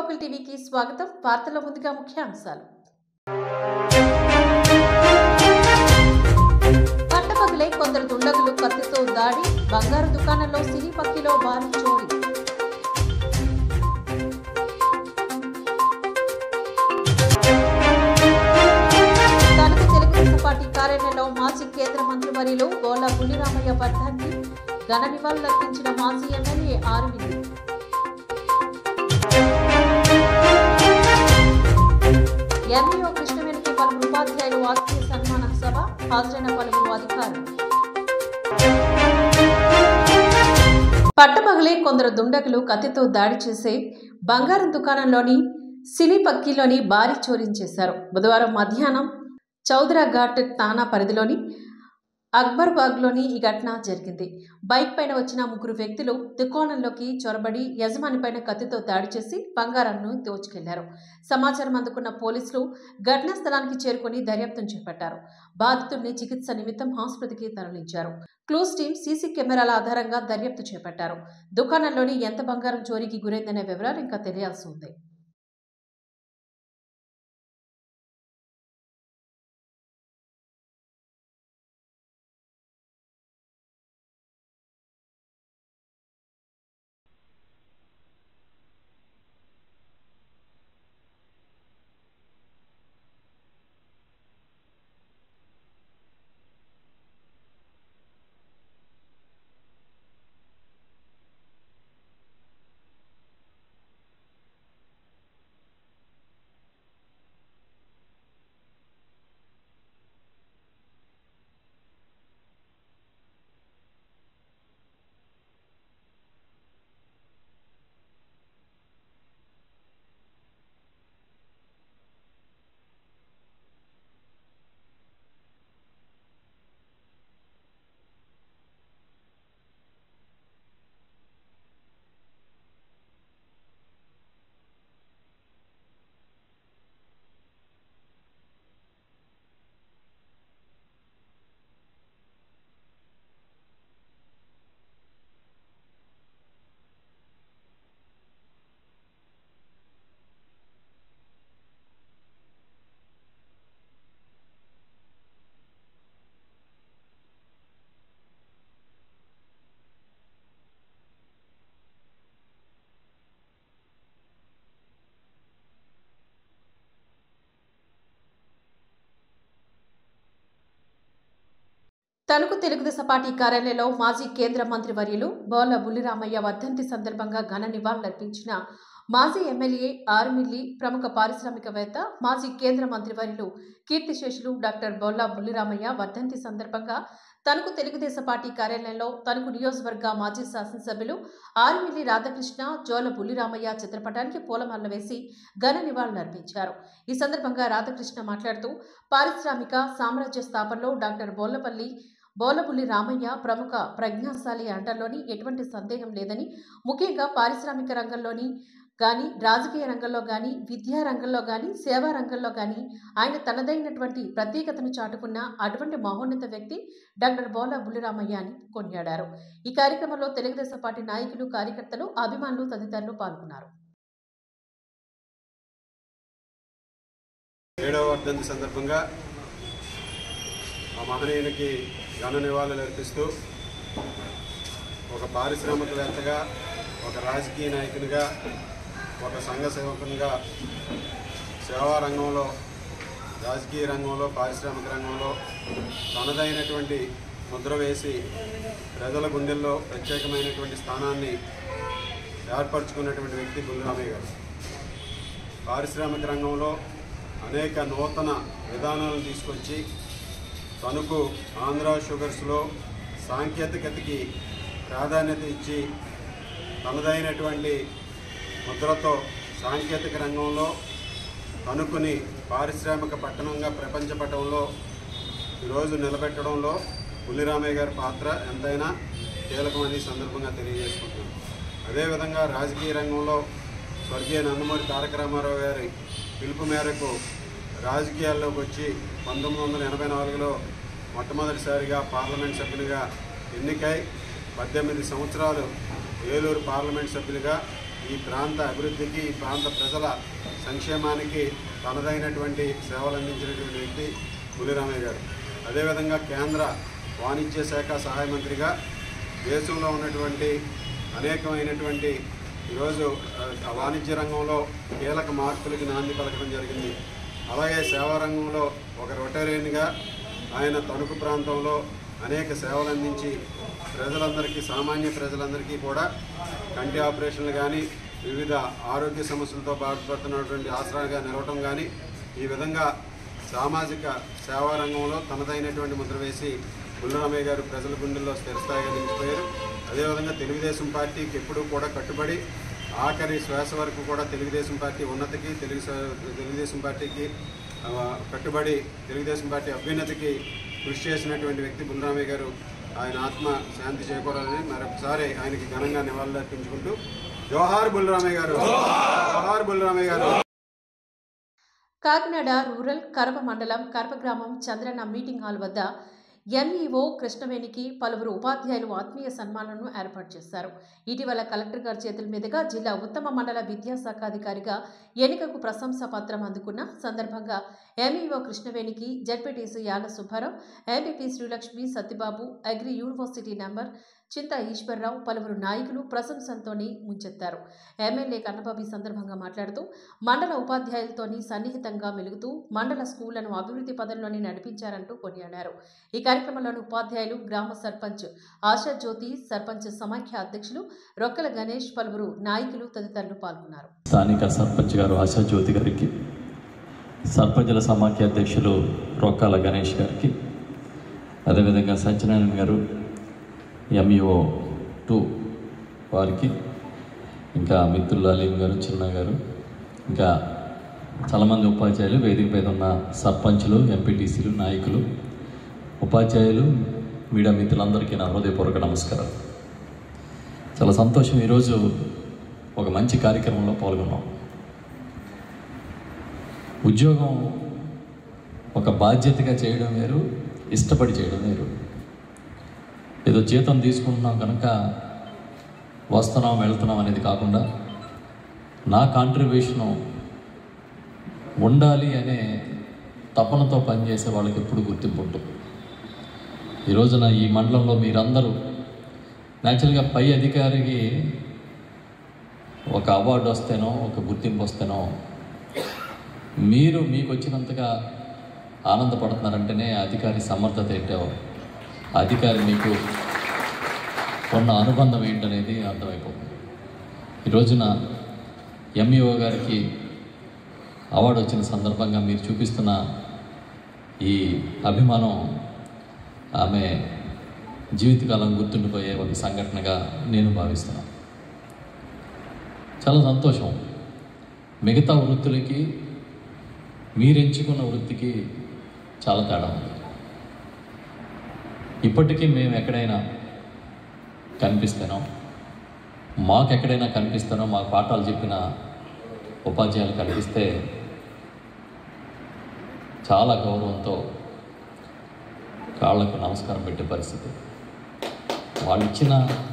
Local టీవీకి స్వాగతం వార్తల ముందుగా ముఖ్యాంశాలు పట్టపగలే కొందరు దుండగులు కత్తితో దాడి బంగారు దుకాణంలో సినీ పక్కిలో భారీ చోరీ తనకు తెలుగుదేశం పార్టీ కార్యాలయంలో మాజీ కేంద్ర మంత్రి వర్యులు గోలా బుల్లిరామయ్య వర్ధాన్ని ఘన నివాళులర్పించిన మాజీ ఎమ్మెల్యే ఆర్వింది ఎంఈఓ కృష్ణవేణికి పలువురు ఉపాధ్యాయులు ఆత్మీయ సన్మాన సభ హాజరైన పలువురు అధికారులు పట్టపగలే కొందరు దుండగులు కత్తితో దాడి చేసే బంగారం దుకాణంలోని సినీ పక్కీలోని భారీ చోరించేశారు బుధవారం మధ్యాహ్నం చౌదరా ఘాట్ తానా పరిధిలోని అక్బర్బాగ్లోని ఈ ఘటన జరిగింది బైక్ పైన వచ్చిన ముగ్గురు వ్యక్తులు దుకాణంలోకి చొరబడి యజమానిపైన కత్తితో దాడి చేసి బంగారంను దోచుకెళ్లారు సమాచారం అందుకున్న పోలీసులు ఘటనా స్థలానికి చేరుకుని దర్యాప్తు చేపట్టారు బాధితుడిని చికిత్స నిమిత్తం ఆసుపత్రికి తరలించారు క్లూస్ టీం సీసీ కెమెరాల ఆధారంగా దర్యాప్తు చేపట్టారు దుకాణంలోని ఎంత బంగారం చోరీకి గురైందనే వివరాలు ఇంకా తెలియాల్సి ఉంది తణుకు తెలుగుదేశం పార్టీ కార్యాలయంలో మాజీ కేంద్ర మంత్రి వర్యులు బోల బుల్లిరామయ్య వర్ధంతి సందర్భంగా ఘన నివాళులర్పించిన మాజీ ఎమ్మెల్యే ఆరుమిల్లి ప్రముఖ పారిశ్రామికవేత్త మాజీ కేంద్ర మంత్రి వర్యులు కీర్తిశేషులు డాక్టర్ బొల్లా బుల్లిరామయ్య వర్ధంతి సందర్భంగా తణుకు తెలుగుదేశం పార్టీ కార్యాలయంలో తణుకు నియోజకవర్గ మాజీ శాసనసభ్యులు ఆరుమిల్లి రాధాకృష్ణ జోల బుల్లిరామయ్య చిత్రపటానికి పూలమాల వేసి ఘన నివాళులర్పించారు ఈ సందర్భంగా రాధాకృష్ణ మాట్లాడుతూ పారిశ్రామిక సామ్రాజ్య స్థాపనలో డాక్టర్ బోల్లపల్లి బోలబుల్లి రామయ్య ప్రముఖ ప్రజ్ఞాశాలి అంటల్లోని ఎటువంటి సందేహం లేదని ముఖ్యంగా పారిశ్రామిక రంగంలోని కానీ రాజకీయ రంగంలో కానీ విద్యా రంగంలో కానీ సేవా రంగంలో కానీ ఆయన తనదైనటువంటి ప్రత్యేకతను చాటుకున్న అటువంటి మహోన్నత వ్యక్తి డాక్టర్ బోల బుల్లిరామయ్య అని కొనియాడారు ఈ కార్యక్రమంలో తెలుగుదేశం పార్టీ నాయకులు కార్యకర్తలు అభిమానులు తదితరులు పాల్గొన్నారు ఏడవ వర్ధంతి సందర్భంగా ఆ మహనీయునికి ఘన నివాళులు అర్పిస్తూ ఒక పారిశ్రామికవేత్తగా ఒక రాజకీయ నాయకునిగా ఒక సంఘ సేవకునిగా సేవా రంగంలో రాజకీయ రంగంలో పారిశ్రామిక రంగంలో తనదైనటువంటి ముద్ర వేసి ప్రజల గుండెల్లో ప్రత్యేకమైనటువంటి స్థానాన్ని ఏర్పరచుకున్నటువంటి వ్యక్తి బుల్లిరామయ్య గారు పారిశ్రామిక రంగంలో అనేక నూతన విధానాలను తీసుకొచ్చి తణుకు ఆంధ్ర షుగర్స్లో సాంకేతికతకి ప్రాధాన్యత ఇచ్చి తనదైనటువంటి ముద్రతో సాంకేతిక రంగంలో తణుకుని పారిశ్రామిక పట్టణంగా ప్రపంచ పటంలో ఈరోజు నిలబెట్టడంలో బుల్లిరామయ్య గారి పాత్ర ఎంతైనా కీలకమని ఈ సందర్భంగా తెలియజేసుకుంటున్నాను అదేవిధంగా రాజకీయ రంగంలో స్వర్గీయ నందమూరి తారక రామారావు గారి పిలుపు మేరకు రాజకీయాల్లోకి వచ్చి పంతొమ్మిది వందల ఎనభై నాలుగులో మొట్టమొదటిసారిగా పార్లమెంట్ సభ్యునిగా ఎన్నికై పద్దెనిమిది సంవత్సరాలు ఏలూరు పార్లమెంట్ సభ్యులుగా ఈ ప్రాంత అభివృద్ధికి ఈ ప్రాంత ప్రజల సంక్షేమానికి తనదైనటువంటి సేవలు అందించినటువంటి వ్యక్తి పులిరామయ్య గారు అదేవిధంగా కేంద్ర వాణిజ్య శాఖ సహాయ మంత్రిగా దేశంలో ఉన్నటువంటి అనేకమైనటువంటి ఈరోజు ఆ, వాణిజ్య రంగంలో కీలక మార్పులకి నాంది పలకడం జరిగింది అలాగే సేవా రంగంలో ఒక రొటేరియన్గా ఆయన తణుకు ప్రాంతంలో అనేక సేవలు అందించి ప్రజలందరికీ సామాన్య ప్రజలందరికీ కూడా కంటి ఆపరేషన్లు కానీ వివిధ ఆరోగ్య సమస్యలతో బాధపడుతున్నటువంటి ఆసరాగా నిలవటం కానీ ఈ విధంగా సామాజిక సేవా రంగంలో తనదైనటువంటి ముద్ర వేసి బుల్లరామయ్య గారు ప్రజల గుండెల్లో స్థిరస్థాయిగా నిలిచిపోయారు అదేవిధంగా తెలుగుదేశం పార్టీకి ఎప్పుడూ కూడా కట్టుబడి ఆఖరి శ్వాస వరకు కూడా తెలుగుదేశం పార్టీ ఉన్నతికి తెలుగు స- తెలుగుదేశం పార్టీకి ఆ, కట్టుబడి తెలుగుదేశం పార్టీ అభ్యున్నతికి కృషి చేసినటువంటి వ్యక్తి బుల్లరామయ్య గారు ఆయన ఆత్మ శాంతి చేకూరాలని మరొకసారి ఆయనకి ఘనంగా నివాళులు అర్పించుకుంటూ జోహార్ బుల్లరామయ్య గారు జోహార్ బుల్లరామయ్య గారు కాకినాడ రూరల్ కరప మండలం కరప గ్రామం చంద్రన్న మీటింగ్ హాల్ వద్ద ఎంఈఓ కృష్ణవేణికి పలువురు ఉపాధ్యాయులు ఆత్మీయ సన్మానాలను ఏర్పాటు చేశారు ఇటీవల కలెక్టర్ గారి చేతుల మీదుగా జిల్లా ఉత్తమ మండల విద్యాశాఖ అధికారిగా ఎన్నికకు ప్రశంసా పత్రం అందుకున్న సందర్భంగా ఎంఈఓ కృష్ణవేణికి ZPTC Yala Subbarao MPP Srilakshmi Satyababu agri university number Chinta Eswararao పలువురు నాయకులు ప్రశంసలతోని ముంచెత్తారు ఎమ్మెల్యే కన్నబాబు ఈ సందర్భంగా మాట్లాడుతూ మండల ఉపాధ్యాయులతోని సన్నిహితంగా మెలుగుతూ మండల స్కూళ్లను అభివృద్ధి పదంలోని నడిపించారంటూ కొనియాడారు ఈ కార్యక్రమంలోని ఉపాధ్యాయులు గ్రామ సర్పంచ్ ఆశా జ్యోతి సర్పంచ్ సమాఖ్య అధ్యక్షులు రొక్కల గణేష్ పలువురు నాయకులు తదితరులు పాల్గొన్నారు స్థానిక సర్పంచ్ గారు ఆశా జ్యోతి గారికి సర్పంచుల సమాఖ్య అధ్యక్షులు రొక్కాల గణేష్ గారికి అదేవిధంగా సత్యనారాయణ గారు ఎంఈఓ టూ వారికి ఇంకా మిత్రులు అలీం గారు చిన్న గారు ఇంకా చాలామంది ఉపాధ్యాయులు వేదిక మీద ఉన్న సర్పంచులు ఎంపీటీసీలు నాయకులు ఉపాధ్యాయులు మీడియా మిత్రులందరికీ నా హృదయపూర్వక నమస్కారం చాలా సంతోషం ఈరోజు ఒక మంచి కార్యక్రమంలో పాల్గొన్నాం ఉద్యోగం ఒక బాధ్యతగా చేయడం వేరు ఇష్టపడి చేయడం వేరు ఏదో జీతం తీసుకుంటున్నాం కనుక వస్తున్నాం వెళ్తున్నాం అనేది కాకుండా నా కాంట్రిబ్యూషను ఉండాలి అనే తపనతో పనిచేసే వాళ్ళకి ఎప్పుడు గుర్తింపు ఉంటుంది ఈ రోజున ఈ మండలంలో మీరందరూ న్యాచురల్గా పై అధికారికి ఒక అవార్డు వస్తేనో ఒక గుర్తింపు వస్తేనో మీరు మీకు వచ్చినంతగా ఆనందపడుతున్నారంటేనే ఆ అధికారి సమర్థత ఏంటో ఆ అధికారి మీకు ఉన్న అనుబంధం ఏంటనేది అర్థమైపోతుంది ఈ రోజున ఎంఈఓ గారికి అవార్డు వచ్చిన సందర్భంగా మీరు చూపిస్తున్న ఈ అభిమానం ఆమె జీవితకాలం గుర్తుండిపోయే ఒక సంఘటనగా నేను భావిస్తున్నాను చాలా సంతోషం మిగతా వృత్తులకి మీరు ఎంచుకున్న వృత్తికి చాలా తేడా ఉంది ఇప్పటికీ మేము ఎక్కడైనా కనిపిస్తానో మాకు ఎక్కడైనా కనిపిస్తానో మాకు పాఠాలు చెప్పిన ఉపాధ్యాయులు కనిపిస్తే చాలా గౌరవంతో కాళ్ళకు నమస్కారం పెట్టే పరిస్థితి వాళ్ళు ఇచ్చిన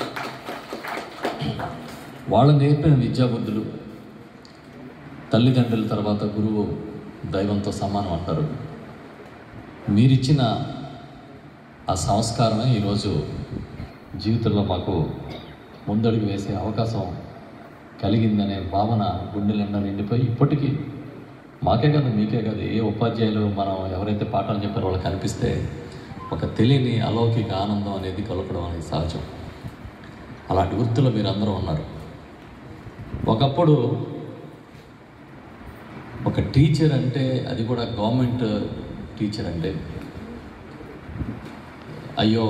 వాళ్ళు నేర్పిన విద్యాబుద్ధులు తల్లిదండ్రుల తర్వాత గురువు దైవంతో సమానం అంటారు మీరిచ్చిన ఆ సంస్కారమే ఈరోజు జీవితంలో మాకు ముందడుగు వేసే అవకాశం కలిగిందనే భావన గుండె నిండా నిండిపోయి ఇప్పటికీ మాకే కాదు మీకే కాదు ఏ ఉపాధ్యాయులు మనం ఎవరైతే పాఠాలు చెప్పారో వాళ్ళకి కనిపిస్తే ఒక తెలియని అలౌకిక ఆనందం అనేది కలపడం అనేది సహజం అలాంటి వృత్తులు మీరు అందరూ ఉన్నారు ఒకప్పుడు ఒక టీచర్ అంటే అది కూడా గవర్నమెంట్ టీచర్ అంటే అయ్యో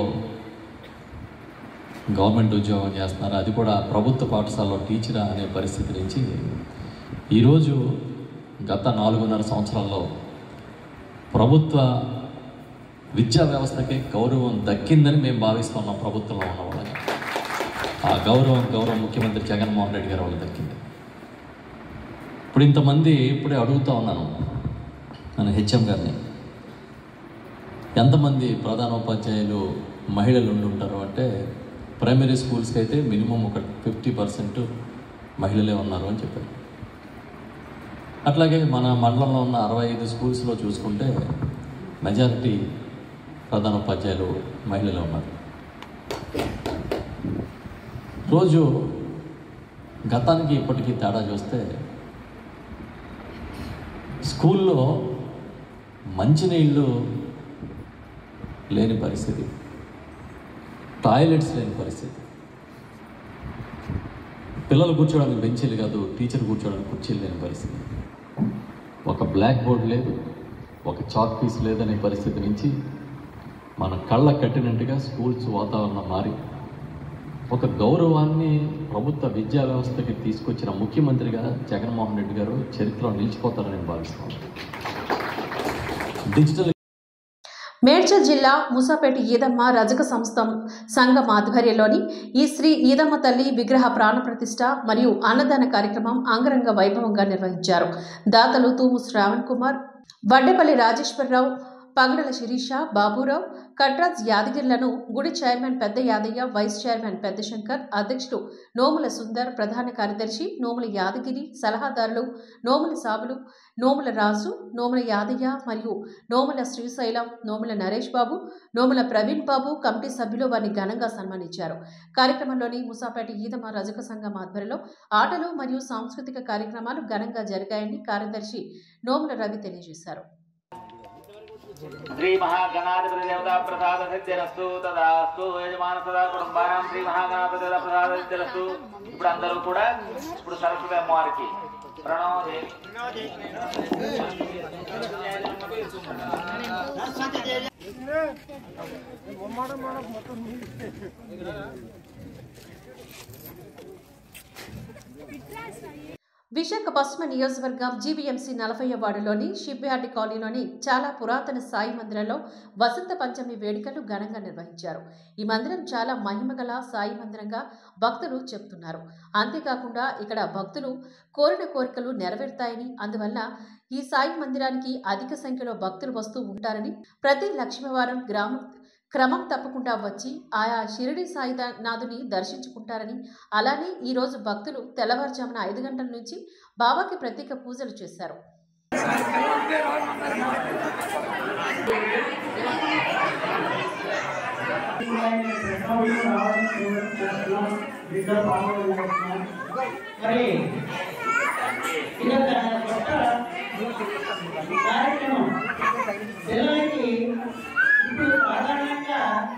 గవర్నమెంట్ ఉద్యోగం చేస్తున్నారు అది కూడా ప్రభుత్వ పాఠశాలలో టీచరా అనే పరిస్థితి నుంచి ఈరోజు గత నాలుగున్నర సంవత్సరాల్లో ప్రభుత్వ విద్యా వ్యవస్థకి గౌరవం దక్కిందని మేము భావిస్తున్నాం ప్రభుత్వంలో ఉన్న వాళ్ళకి ఆ గౌరవం గౌరవ ముఖ్యమంత్రి జగన్మోహన్ రెడ్డి గారి వాళ్ళు దక్కింది ఇప్పుడు ఇంతమంది ఇప్పుడే అడుగుతా ఉన్నాను మన హెచ్ఎం గారిని ఎంతమంది ప్రధానోపాధ్యాయులు మహిళలు ఉండి ఉంటారు అంటే ప్రైమరీ స్కూల్స్కి అయితే మినిమం ఒక ఫిఫ్టీ పర్సెంట్ మహిళలే ఉన్నారు అని చెప్పారు అట్లాగే మన మండలంలో ఉన్న అరవై ఐదు స్కూల్స్లో చూసుకుంటే మెజారిటీ ప్రధాన ఉపాధ్యాయులు మహిళలే ఉన్నారు రోజు గతానికి ఇప్పటికీ తేడా చూస్తే స్కూల్లో మంచినీళ్ళు లేని పరిస్థితి టాయిలెట్స్ లేని పరిస్థితి పిల్లలు కూర్చోవడానికి బెంచీలు కాదు టీచర్ కూర్చోవడానికి కుర్చీలు లేని పరిస్థితి ఒక బ్లాక్ బోర్డ్ లేదు ఒక చాక్ పీస్ లేదనే పరిస్థితి నుంచి మన కళ్ళ కట్టినట్టుగా స్కూల్స్ వాతావరణం మారి ఒక గౌరవాన్ని ప్రభుత్వ విద్యా వ్యవస్థకి తీసుకొచ్చిన ముఖ్యమంత్రిగా జగన్మోహన్ రెడ్డి గారు చరిత్రలో నిలిచిపోతారని నేను భావిస్తున్నాను డిజిటల్ మేడ్చల్ జిల్లా ముసాపేట ఈదమ్మ రజక సంస్థ సంఘం ఆధ్వర్యంలోని ఈ శ్రీ ఈదమ్మ తల్లి విగ్రహ ప్రాణప్రతిష్ఠ మరియు అన్నదాన కార్యక్రమం అంగరంగ వైభవంగా నిర్వహించారు దాతలు తూము శ్రావణ్ కుమార్ వడ్డేపల్లి రాజేశ్వరరావు పగడల శిరీష బాబురావు కట్రాజ్ యాదగిరిలను గుడి చైర్మన్ పెద్ద యాదయ్య వైస్ చైర్మన్ పెద్ద శంకర్ అధ్యక్షుడు నోముల సుందర్ ప్రధాన కార్యదర్శి నోముల యాదగిరి సలహాదారులు నోముల సాబులు నోముల రాజు నోముల యాదయ్య మరియు నోముల శ్రీశైలం నోముల నరేష్ బాబు నోముల ప్రవీణ్ బాబు కమిటీ సభ్యులు వారిని ఘనంగా సన్మానించారు కార్యక్రమంలోని ముసాపేట ఈదమ రజక సంఘం ఆధ్వర్యంలో ఆటలు మరియు సాంస్కృతిక కార్యక్రమాలు ఘనంగా జరిగాయని కార్యదర్శి నోముల రవి తెలియజేశారు శ్రీ మహాగణాధిపతి దేవతా ప్రసాద సిద్ధిరస్తు తదాస్తు యజమాన సదా కుటుంబానం శ్రీ మహాగణాధిపతి దేవతా ప్రసాద సిద్ధిరస్తు ఇప్పుడు అందరూ కూడా ఇప్పుడు సరస్వతి అమ్మవారికి ప్రణోదే విశాఖ పశ్చిమ నియోజకవర్గం జీవీఎంసీ నలభై వార్డులోని షిప్యార్డ్ కాలనీలోని చాలా పురాతన సాయి మందిరంలో వసంత పంచమి వేడుకలు ఘనంగా నిర్వహించారు ఈ మందిరం చాలా మహిమగల సాయి మందిరంగా భక్తులు చెబుతున్నారు అంతేకాకుండా ఇక్కడ భక్తులు కోరిన కోరికలు నెరవేరుతాయని అందువల్ల ఈ సాయి మందిరానికి అధిక సంఖ్యలో భక్తులు వస్తూ ఉంటారని ప్రతి లక్ష్మీవారం గ్రామం క్రమం తప్పకుండా వచ్చి ఆయా షిరిడి సాయినాథుని దర్శించుకుంటారని అలానే ఈరోజు భక్తులు తెల్లవారుజామున ఐదు గంటల నుంచి బాబాకి ప్రత్యేక పూజలు చేశారు మరి ఇదొక కొత్త కార్యక్రమం పిల్లలకి ఇప్పుడు సాధారణంగా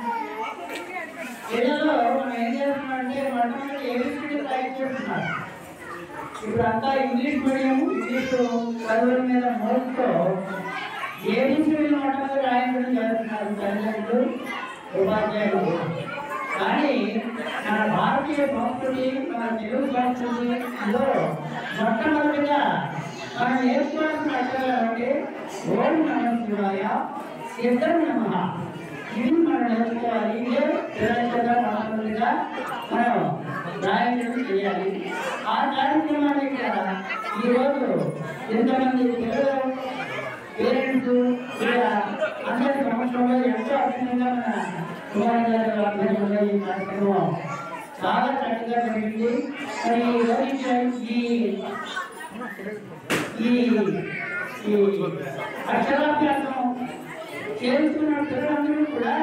పిల్లలు మనం ఏం చేస్తున్నామంటే మొట్టమొదటి ఏబిసిడి ప్రాక్టీస్ చేస్తున్నారు ఇప్పుడు అంతా ఇంగ్లీష్ మీడియం ఇంగ్లీష్ చదువుల మీద మోసుతో ఏబిసిడి మొట్టమొదటి రాయడం జరుగుతున్నారు తల్లిదండ్రులు ఉపాధ్యాయులు కానీ మన భారతీయ సంస్కృతి మన తెలుగు సంస్కృతిలో మొట్టమొదటిగా మనం నేర్చుకోవాల్సిన అక్షరాలు అంటే ఓం నమ శివాయ సిద్ధం నమ ఇది మనం నేర్చుకోవాలి ఇదే నిరంతరంగా మొట్టమొదటిగా మనం రాయడం చేయాలి ఆ కార్యక్రమాన్ని ఇక్కడ ఈరోజు ఎంతమంది పిల్లలు పేరెంట్స్ ఇలా అందరి సంవత్సరంలో ఎంతో అద్భుతంగా మన కుమార్ గారి ఆధ్వర్యంలో ఈ కార్యక్రమం చాలా చక్కగా జరిగింది మరి ఈ రోజు ఈ ఈ ఈ అక్షరాభ్యాసం చేస్తున్న పిల్లలందరూ కూడా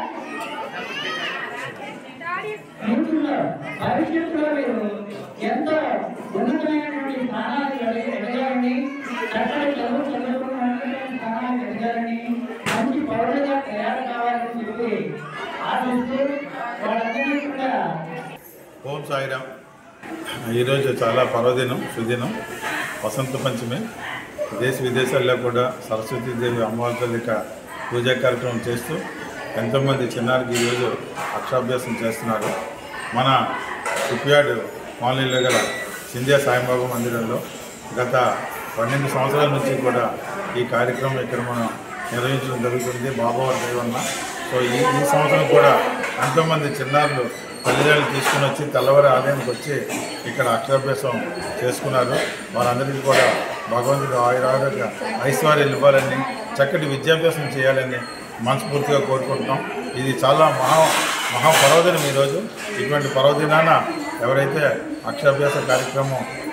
ఫ్యూచర్లో భవిష్యత్తులో మీరు ఎంతో ఉన్నతమైనటువంటి స్థానాలు ఎదగ- ఎదగాలని చక్కటి చదువు చదువుకున్న ఉన్నతమైన స్థానాలు ఎదగాలని మంచి పౌరులుగా తయారు కావాలని చెప్పి ఆశిస్తూ వాళ్ళందరినీ కూడా ఓం సాయిరామ్ ఈరోజు చాలా పర్వదినం సుదినం వసంత పంచమి దేశ విదేశాల్లో కూడా సరస్వతీదేవి అమ్మవారి తల్లిక పూజా కార్యక్రమం చేస్తూ ఎంతోమంది చిన్నారికి ఈరోజు అక్షరాభ్యాసం చేస్తున్నారు మన షిప్యార్డ్ కాలనీలో గల సింధ్యా సాయిబాబా మందిరంలో గత పన్నెండు సంవత్సరాల నుంచి కూడా ఈ కార్యక్రమం ఇక్కడ మనం నిర్వహించడం జరుగుతుంది బాబావారి దయ వలన సో ఈ ఈ సంవత్సరం కూడా ఎంతోమంది చిన్నారులు తల్లిదండ్రులు తీసుకుని వచ్చి తెల్లవారి ఆలయానికి వచ్చి ఇక్కడ అక్షరాభ్యాసం చేసుకున్నారు వారందరికీ కూడా భగవంతుడు ఆయురారోగ్య ఐశ్వర్యాలు ఇవ్వాలని చక్కటి విద్యాభ్యాసం చేయాలని మనస్ఫూర్తిగా కోరుకుంటున్నాం ఇది చాలా మహా మహా పర్వదినం ఈరోజు ఇటువంటి పర్వదినాన ఎవరైతే అక్షరాభ్యాస కార్యక్రమం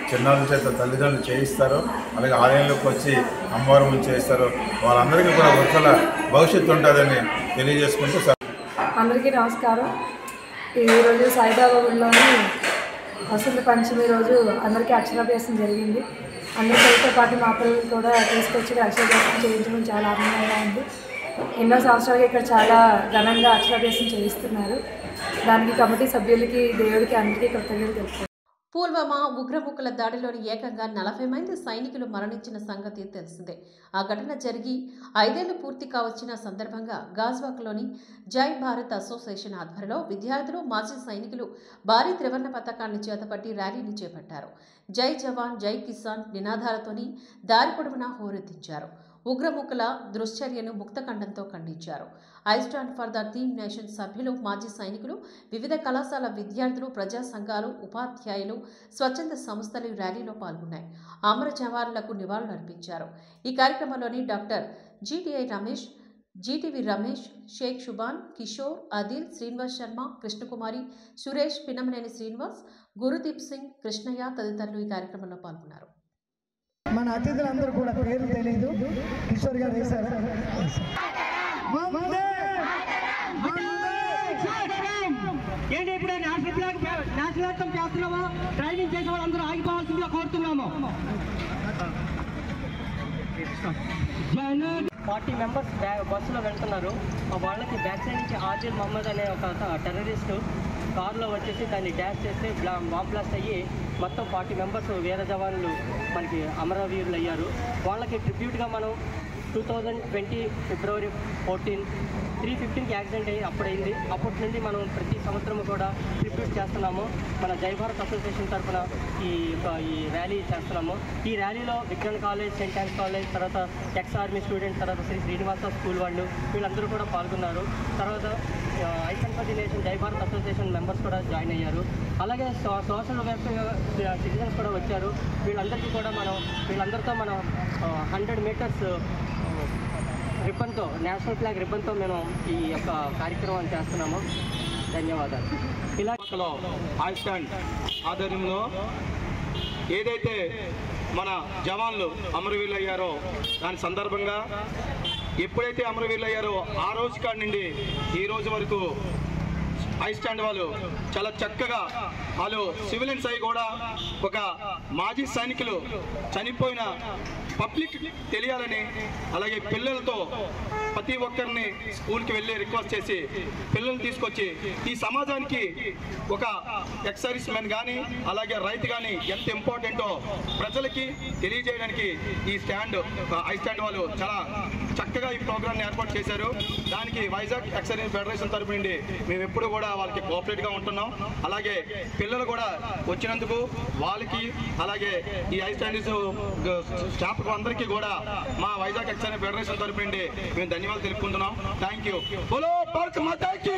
చిన్నారుల చేత తల్లిదండ్రులు చేయిస్తారో అలాగే ఆలయంలోకి వచ్చి అమ్మవారి ముందు చేయిస్తారో వాళ్ళందరికీ కూడా ఉజ్వల భవిష్యత్తు ఉంటుందని తెలియజేసుకుంటూ స- అందరికీ నమస్కారం ఈరోజు సాయిబాబా గుడిలోని వసంత పంచమి రోజు అందరికీ అక్షరాభ్యాసం జరిగింది అందరి పిల్లలతో పాటు మా పిల్లలు కూడా తీసుకొచ్చి అక్షరాభ్యాసం చేయించడం చాలా ఆనందంగా ఉంది ఎన్నో సంవత్సరాలుగా ఇక్కడ చాలా ఘనంగా అక్షరాభ్యాసం చేయిస్తున్నారు దానికి కమిటీ సభ్యులకి దేవుడికి అందరికీ కృతజ్ఞతలు తెలుపుతున్నాను పుల్వామా ఉగ్రముక్కుల దాడిలోని ఏకంగా నలభై మంది సైనికులు మరణించిన సంగతి తెలిసిందే ఆ ఘటన జరిగి ఐదేళ్లు పూర్తి కావచ్చిన సందర్భంగా గాజ్వాక్లోని జై భారత్ అసోసియేషన్ ఆధ్వర్యంలో విద్యార్థులు మాజీ సైనికులు భారీ త్రివర్ణ పతాకాన్ని చేతపట్టి ర్యాలీని చేపట్టారు జై జవాన్ జై కిసాన్ నినాదాలతోని దారి పొడవునా హోరెత్తించారు ఉగ్రముక్కుల దుశ్చర్యను ముక్తఖండంతో ఖండించారు I stand for the team nation సభ్యులు మాజీ సైనికులు వివిధ కళాశాల విద్యార్థులు ప్రజా సంఘాలు ఉపాధ్యాయులు స్వచ్ఛంద సంస్థలు ఈ ర్యాలీలో పాల్గొన్నాయి అమర జవాన్లకు నివాళులు అర్పించారు ఈ కార్యక్రమంలోని doctor GTI Ramesh GTV Ramesh Sheikh Shuban Kishore Adil Srinivas Sharma Krishnakumari Suresh Pinamaneni Srinivas Gurudeep Singh Krishnaiah తదితరులు ఈ కార్యక్రమంలో పాల్గొన్నారు మన అతిథులందరూ కూడా పేరు తెలియదు కిషోర్ గారు వేశారు వందే! వందే! ఏంటి ఇప్పుడు నేషనల్ ఫ్లాగ్ నేషనల్ యాక్తం చేస్తున్నామా ట్రైనింగ్ చేసే వాళ్ళందరూ ఆగిపోవాల్సిందిగా కోరుతున్నాము ఫార్టీ మెంబర్స్ బ్యా బస్సులో వెళ్తున్నారు ఆ వాళ్ళకి బ్యాక్ సైడ్ నుంచి ఆజిల్ మహమ్మద్ అనే ఒక టెర్రరిస్టు కారులో వచ్చేసి దాన్ని డ్యాష్ చేస్తే బ్లా బాంబ్ బ్లాస్ట్ అయ్యి మొత్తం ఫార్టీ మెంబర్స్ వీర జవాన్లు మనకి అమరవీరులు అయ్యారు వాళ్ళకి ట్రిబ్యూట్గా మనం two thousand twenty February fourteen three ఫిఫ్టీన్కి యాక్సిడెంట్ అయ్యి అప్పుడైంది అప్పటి నుండి మనం ప్రతి సంవత్సరం కూడా ట్రిబ్యూట్ చేస్తున్నాము మన జై భారత్ అసోసియేషన్ తరఫున ఈ యొక్క ఈ ర్యాలీ చేస్తున్నాము ఈ ర్యాలీలో Vignan college Saint Ann's college తర్వాత ఎక్స్ ఆర్మీ స్టూడెంట్స్ తర్వాత శ్రీ శ్రీనివాస స్కూల్ వాళ్ళు వీళ్ళందరూ కూడా పాల్గొన్నారు తర్వాత ఐసన్ nation Jai Bharat association members కూడా జాయిన్ అయ్యారు అలాగే సో సోషల్ వెల్ఫేర్ సిటిజన్స్ కూడా వచ్చారు వీళ్ళందరికీ కూడా మనం వీళ్ళందరితో మనం హండ్రెడ్ మీటర్స్ రిబ్బన్తో నేషనల్ ఫ్లాగ్ రిబ్బన్తో మేము ఈ యొక్క కార్యక్రమం చేస్తున్నాము ధన్యవాదాలు ఇలా లో స్టాండ్ ఆధ్వర్యంలో ఏదైతే మన జవాన్లు అమరవీరులు అయ్యారో దాని సందర్భంగా ఎప్పుడైతే అమరవీరులు అయ్యారో ఆ రోజు కాడి నుండి ఈ రోజు వరకు ఐ స్టాండ్ వాళ్ళు చాలా చక్కగా వాళ్ళు సివిలియన్స్ అయి కూడా ఒక మాజీ సైనికులు చనిపోయిన పబ్లిక్ తెలియాలని అలాగే పిల్లలతో ప్రతి ఒక్కరిని స్కూల్కి వెళ్ళి రిక్వెస్ట్ చేసి పిల్లల్ని తీసుకొచ్చి ఈ సమాజానికి ఒక ఎక్సర్వీస్ మెన్ కానీ అలాగే రైతు కానీ ఎంత ఇంపార్టెంటో ప్రజలకి తెలియజేయడానికి ఈ స్టాండ్ ఐ స్టాండ్ వాళ్ళు చాలా చక్కగా ఈ ప్రోగ్రామ్ని ఏర్పాటు చేశారు దానికి వైజాగ్ ఎక్సర్వీస్ ఫెడరేషన్ తరపు నుండి మేము ఎప్పుడు కూడా వాళ్ళకి కోఆపరేట్గా ఉంటున్నాం అలాగే పిల్లలు కూడా వచ్చినందుకు వాళ్ళకి అలాగే ఈ ఐ స్టాండీస్ స్టాఫ్ అందరికీ కూడా మా వైజాగ్ ఎక్సర్వీస్ ఫెడరేషన్ తరపు నుండి మేము ధన్యవాదాలు తెలుపుకుంటున్నాం థ్యాంక్ యూ బోలో భారత్ మాతాకి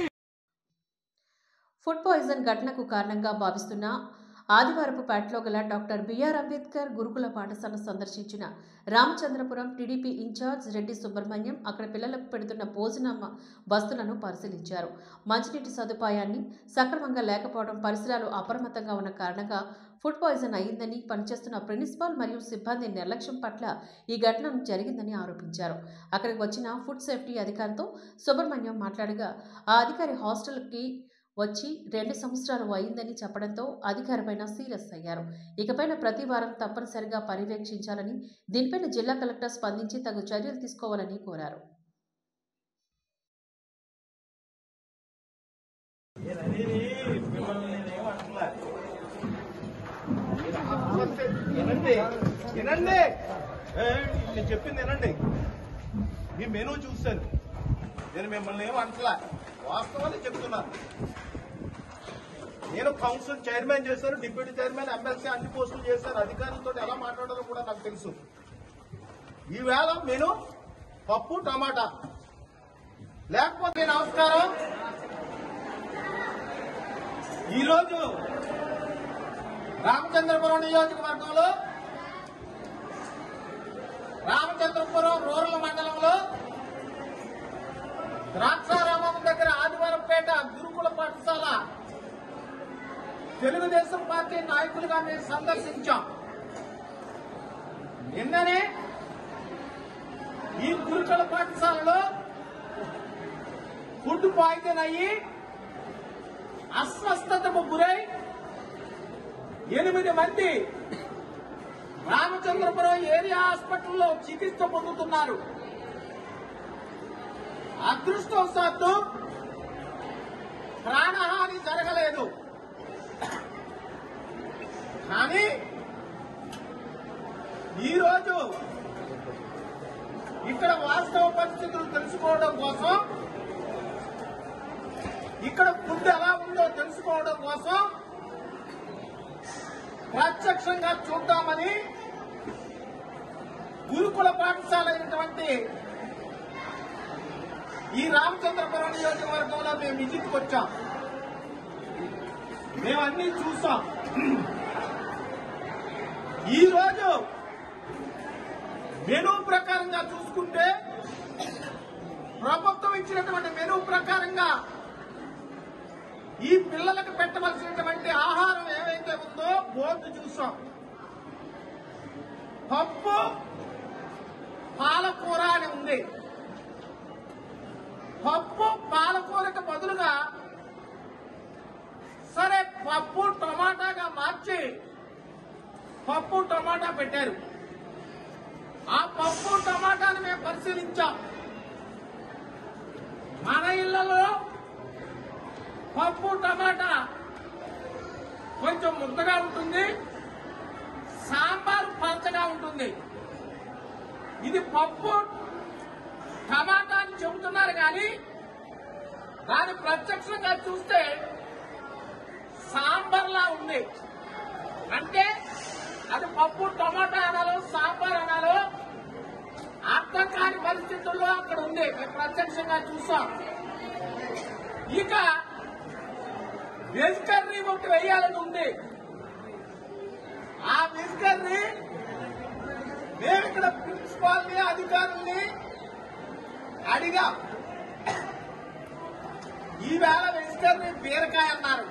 ఫుడ్ పాయిజన్ ఘటనకు కారణంగా భావిస్తున్న ఆదివారపు పేటలో గల డాక్టర్ బిఆర్ అంబేద్కర్ గురుకుల పాఠశాల సందర్శించిన రామచంద్రపురం టీడీపీ ఇన్ఛార్జ్ రెడ్డి సుబ్రహ్మణ్యం అక్కడ పిల్లలకు పెడుతున్న భోజన మ- వస్తువులను పరిశీలించారు మంచినీటి సదుపాయాన్ని సక్రమంగా లేకపోవడం పరిసరాలు అప్రమత్తంగా ఉన్న కారణంగా ఫుడ్ పాయిజన్ అయ్యిందని పనిచేస్తున్న ప్రిన్సిపాల్ మరియు సిబ్బంది నిర్లక్ష్యం పట్ల ఈ ఘటన జరిగిందని ఆరోపించారు అక్కడికి వచ్చిన ఫుడ్ సేఫ్టీ అధికారితో సుబ్రహ్మణ్యం మాట్లాడగా ఆ అధికారి హాస్టల్కి వచ్చి రెండు సంవత్సరాలు అయిందని చెప్పడంతో అధికారిపైన సీరియస్ అయ్యారు ఇకపైన ప్రతి వారం తప్పనిసరిగా పర్యవేక్షించాలని దీనిపైన జిల్లా కలెక్టర్ స్పందించి తగు చర్యలు తీసుకోవాలని కోరారు వినండి వినండి ఏ, నేను చెప్పింది వినండి మీ మెనూ చూశాను నేను మిమ్మల్ని ఏం అంటలా వాస్తవాన్ని చెప్తున్నాను నేను కౌన్సిల్ చైర్మన్ చేశాను డిప్యూటీ చైర్మన్ ఎమ్మెల్సీ అన్ని పోస్టులు చేశాను అధికారులతో ఎలా మాట్లాడాలో కూడా నాకు తెలుసు ఈవేళ మెను పప్పు టమాటా లేకపోతే నమస్కారం ఈరోజు రామచంద్రపురం నియోజకవర్గంలో రామచంద్రపురం రూరల్ మండలంలో ద్రాక్షారామం దగ్గర ఆదివారంపేట గురుకుల పాఠశాల తెలుగుదేశం పార్టీ నాయకులుగా మేము సందర్శించాం నిన్ననే ఈ గురుకుల పాఠశాలలో ఫుడ్ పాయిజన్ అయ్యి అస్వస్థతకు గురై ఎనిమిది మంది రామచంద్రపురం ఏరియా హాస్పిటల్లో చికిత్స పొందుతున్నారు అదృష్టవశాత్తు ప్రాణహాని జరగలేదు కానీ ఈరోజు ఇక్కడ వాస్తవ పరిస్థితులు తెలుసుకోవడం కోసం ఇక్కడ ఫుడ్ ఎలా ఉందో తెలుసుకోవడం కోసం ప్రత్యక్షంగా చూద్దామని గురుకుల పాఠశాల అయినటువంటి ఈ రామచంద్రపురం నియోజకవర్గంలో మేము విజిట్కి వచ్చాం మేము అన్ని చూసాం ఈ రోజు మెనూ ప్రకారంగా చూసుకుంటే ప్రభుత్వం ఇచ్చినటువంటి మెనూ ప్రకారంగా ఈ పిల్లలకు పెట్టవలసినటువంటి ఆహారం ఏవైతే ఉందో బోర్డు చూసాం పప్పు పాలకూర అని ఉంది పప్పు పాలకూరకు బదులుగా సరే పప్పు టమాటాగా మార్చి పప్పు టమాటా పెట్టారు ఆ పప్పు టమాటాని మేము పరిశీలించాం మన ఇళ్లలో పప్పు టమాటా కొంచెం ముద్దగా ఉంటుంది సాంబార్ పలచగా ఉంటుంది ఇది పప్పు టమాటా అని చెబుతున్నారు కానీ దాని ప్రత్యక్షంగా చూస్తే సాంబార్లా ఉంది అంటే అది పప్పు టమాటా అనాలో సాంబార్ అనాలో అర్థం కాని పరిస్థితుల్లో అక్కడ ఉంది మేము ప్రత్యక్షంగా చూసాం ఇక వెజ్ కర్రీ ఒకటి వేయాలని ఉంది ఆ వెజ్ కర్రీ మేము ఇక్కడ ప్రిన్సిపాల్ని అధికారుల్ని అడిగా ఈవేళ వెజ్ కర్రీ బీరకాయ అన్నారు